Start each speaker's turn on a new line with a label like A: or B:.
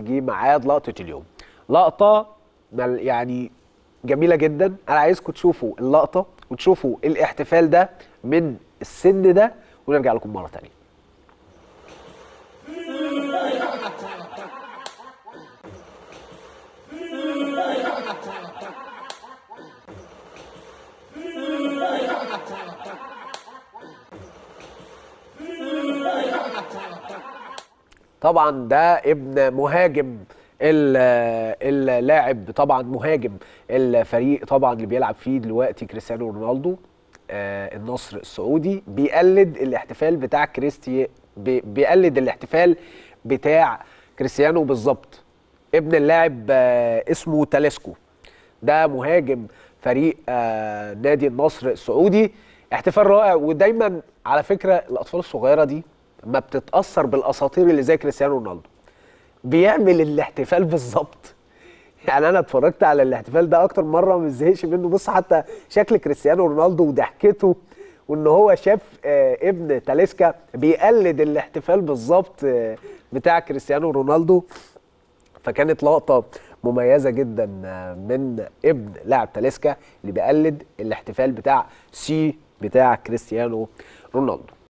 A: جه ميعاد لقطه اليوم لقطه مل- يعني جميله جدا انا عايزكم تشوفوا اللقطه وتشوفوا الاحتفال ده من السن ده ونرجع لكم مره تانية طبعا ده ابن مهاجم ال- اللاعب طبعا مهاجم الفريق طبعا اللي بيلعب فيه دلوقتي كريستيانو رونالدو آه، النصر السعودي بيقلد الاحتفال بتاع كريستي بي- بيقلد الاحتفال بتاع كريستيانو بالظبط ابن اللاعب آه، اسمه تاليسكو ده مهاجم فريق آه، نادي النصر السعودي احتفال رائع ودايما على فكره الاطفال الصغيره دي ما بتتاثر بالاساطير اللي زي كريستيانو رونالدو بيعمل الاحتفال بالظبط يعني انا اتفرجت على الاحتفال ده اكتر مره ما زهقش منه بص حتى شكل كريستيانو رونالدو وضحكته وان هو شاف آه، ابن تاليسكا بيقلد الاحتفال بالظبط آه، بتاع كريستيانو رونالدو فكانت لقطه مميزه جدا آه، من ابن لاعب تاليسكا اللي بيقلد الاحتفال بتاع سي بتاع كريستيانو رونالدو